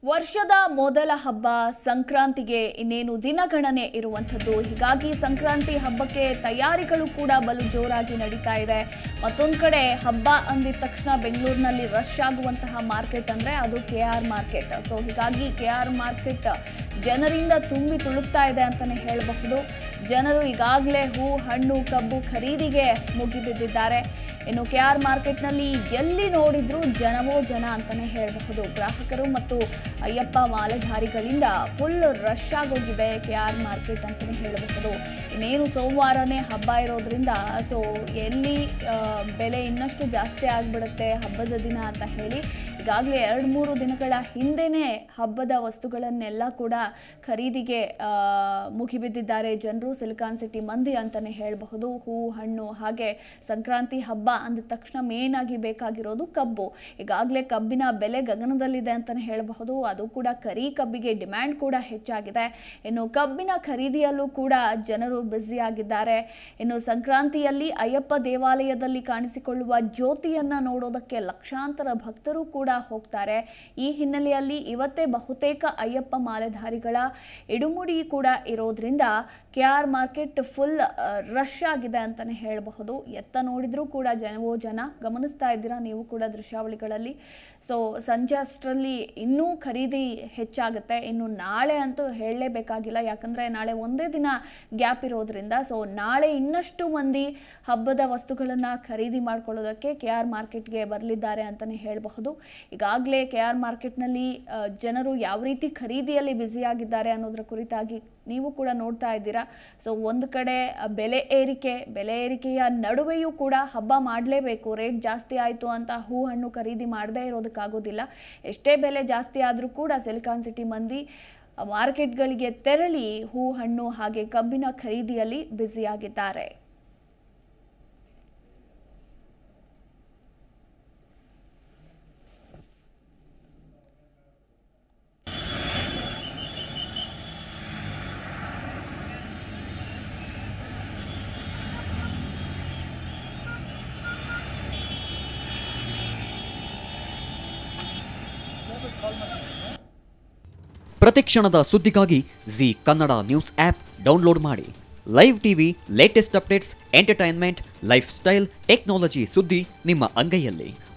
ವರ್ಷದ ಮೊದಲ ಹಬ್ಬ ಸಂಕ್ರಾಂತಿಗೆ ಇನ್ನೇನು ದಿನಗಣನೆ ಇರುವಂಥದ್ದು ಹೀಗಾಗಿ ಸಂಕ್ರಾಂತಿ ಹಬ್ಬಕ್ಕೆ ತಯಾರಿಗಳು ಕೂಡ ಬಲು ಜೋರಾಗಿ ನಡೀತಾ ಇದೆ ಮತ್ತೊಂದು ಕಡೆ ಹಬ್ಬ ಅಂದಿದ ತಕ್ಷಣ ಬೆಂಗಳೂರಿನಲ್ಲಿ ರಶ್ ಆಗುವಂತಹ ಮಾರ್ಕೆಟ್ ಅಂದರೆ ಅದು ಕೆ ಆರ್ ಮಾರ್ಕೆಟ್ ಸೊ ಹೀಗಾಗಿ ಕೆ ಆರ್ ಮಾರ್ಕೆಟ್ ಜನರಿಂದ ತುಂಬಿ ತುಳುಕ್ತಾ ಇದೆ ಅಂತಲೇ ಹೇಳಬಹುದು ಜನರು ಈಗಾಗಲೇ ಹೂ ಹಣ್ಣು ಕಬ್ಬು ಖರೀದಿಗೆ ಮುಗಿಬಿದ್ದಿದ್ದಾರೆ ಇನ್ನು ಕೆ ಆರ್ ಮಾರ್ಕೆಟ್ನಲ್ಲಿ ಎಲ್ಲಿ ನೋಡಿದ್ರೂ ಜನವೋ ಜನ ಅಂತಲೇ ಹೇಳಬಹುದು ಗ್ರಾಹಕರು ಮತ್ತು ಅಯ್ಯಪ್ಪ ಮಾಲೆಧಾರಿಗಳಿಂದ ಫುಲ್ ರಶ್ ಆಗೋಗಿದೆ ಕೆ ಆರ್ ಮಾರ್ಕೆಟ್ ಅಂತಲೇ ಹೇಳಬಹುದು ಇನ್ನೇನು ಸೋಮವಾರನೇ ಹಬ್ಬ ಇರೋದ್ರಿಂದ ಸೊ ಎಲ್ಲಿ ಆ, ಬೆಲೆ ಇನ್ನಷ್ಟು ಜಾಸ್ತಿ ಆಗಿಬಿಡುತ್ತೆ ಹಬ್ಬದ ದಿನ ಅಂತ ಹೇಳಿ ಈಗಾಗಲೇ ಎರಡು ಮೂರು ದಿನಗಳ ಹಿಂದೆನೇ ಹಬ್ಬದ ವಸ್ತುಗಳನ್ನೆಲ್ಲ ಕೂಡ ಖರೀದಿಗೆ ಆ, ಮುಗಿಬಿದ್ದಿದ್ದಾರೆ ಜನರು ಸಿಲಿಕಾನ್ ಸಿಟಿ ಮಂದಿ ಅಂತಲೇ ಹೇಳಬಹುದು ಹೂ ಹಣ್ಣು ಹಾಗೆ ಸಂಕ್ರಾಂತಿ ಹಬ್ಬ ಅಂದ ತಕ್ಷಣ ಮೇನ್ ಆಗಿ ಬೇಕಾಗಿರೋದು ಕಬ್ಬು ಈಗಾಗಲೇ ಕಬ್ಬಿನ ಬೆಲೆ ಗಗನದಲ್ಲಿದೆ ಅಂತಲೇ ಹೇಳಬಹುದು ಅದು ಕೂಡ ಕರಿ ಕಬ್ಬಿಗೆ ಡಿಮ್ಯಾಂಡ್ ಕೂಡ ಹೆಚ್ಚಾಗಿದೆ ಇನ್ನು ಕಬ್ಬಿನ ಖರೀದಿಯಲ್ಲೂ ಕೂಡ ಜನರು ಬ್ಯುಸಿಯಾಗಿದ್ದಾರೆ ಇನ್ನು ಸಂಕ್ರಾಂತಿಯಲ್ಲಿ ಅಯ್ಯಪ್ಪ ದೇವಾಲಯದಲ್ಲಿ ಕಾಣಿಸಿಕೊಳ್ಳುವ ಜ್ಯೋತಿಯನ್ನ ನೋಡೋದಕ್ಕೆ ಲಕ್ಷಾಂತರ ಭಕ್ತರು ಕೂಡ ಹೋಗ್ತಾರೆ ಈ ಹಿನ್ನೆಲೆಯಲ್ಲಿ ಇವತ್ತೇ ಬಹುತೇಕ ಅಯ್ಯಪ್ಪ ಮಾಲೆಧಾರಿಗಳ ಇಡುಮುಡಿ ಕೂಡ ಇರೋದ್ರಿಂದ K R market full rush ಆಗಿದೆ ಅಂತಲೇ ಹೇಳಬಹುದು ಎತ್ತ ನೋಡಿದ್ರೂ ಕೂಡ ಜನವೋ ಜನ ಗಮನಿಸ್ತಾ ಇದ್ದೀರಾ ನೀವು ಕೂಡ ದೃಶ್ಯಾವಳಿಗಳಲ್ಲಿ ಸೊ ಸಂಜೆ ಅಷ್ಟರಲ್ಲಿ ಇನ್ನೂ ಖರೀದಿ ಹೆಚ್ಚಾಗುತ್ತೆ ಇನ್ನು ನಾಳೆ ಅಂತೂ ಹೇಳಲೇಬೇಕಾಗಿಲ್ಲ ಯಾಕಂದರೆ ನಾಳೆ ಒಂದೇ ದಿನ ಗ್ಯಾಪ್ ಇರೋದ್ರಿಂದ ಸೊ ನಾಳೆ ಇನ್ನಷ್ಟು ಮಂದಿ ಹಬ್ಬದ ವಸ್ತುಗಳನ್ನು ಖರೀದಿ ಮಾಡ್ಕೊಳ್ಳೋದಕ್ಕೆ ಕೆ ಆರ್ ಮಾರ್ಕೆಟ್ಗೆ ಬರಲಿದ್ದಾರೆ ಅಂತಲೇ ಹೇಳಬಹುದು ಈಗಾಗಲೇ ಕೆ ಆರ್ ಮಾರ್ಕೆಟ್ನಲ್ಲಿ ಆ, ಜನರು ಯಾವ ರೀತಿ ಖರೀದಿಯಲ್ಲಿ ಬ್ಯುಸಿಯಾಗಿದ್ದಾರೆ ಅನ್ನೋದರ ಕುರಿತಾಗಿ ನೀವು ಕೂಡ ನೋಡ್ತಾ ಇದ್ದೀರಾ ಸೊ ಒಂದು ಕಡೆ ಆ, ಬೆಲೆ ಏರಿಕೆ ಬೆಲೆ ಏರಿಕೆಯ ನಡುವೆಯೂ ಕೂಡ ಹಬ್ಬ ಮಾಡಲೇಬೇಕು ರೇಟ್ ಜಾಸ್ತಿ ಆಯಿತು ಅಂತ ಹೂ ಹಣ್ಣು ಖರೀದಿ ಮಾಡದೇ ಇರೋದಕ್ಕಾಗೋದಿಲ್ಲ ಎಷ್ಟೇ ಬೆಲೆ ಜಾಸ್ತಿ ಆದರೂ ಕೂಡ ಸಿಲಿಕಾನ್ ಸಿಟಿ ಮಂದಿ ಆ, ಮಾರ್ಕೆಟ್ಗಳಿಗೆ ತೆರಳಿ ಹೂ ಹಣ್ಣು ಹಾಗೆ ಕಬ್ಬಿನ ಖರೀದಿಯಲ್ಲಿ ಬ್ಯುಸಿಯಾಗಿದ್ದಾರೆ ಪ್ರತಿಕ್ಷಣದ ಸುದ್ದಿಗಾಗಿ Zee Kannada news app download ಮಾಡಿ live TV latest updates entertainment lifestyle technology ಸುದ್ದಿ ನಿಮ್ಮ ಅಂಗೈಯಲ್ಲಿ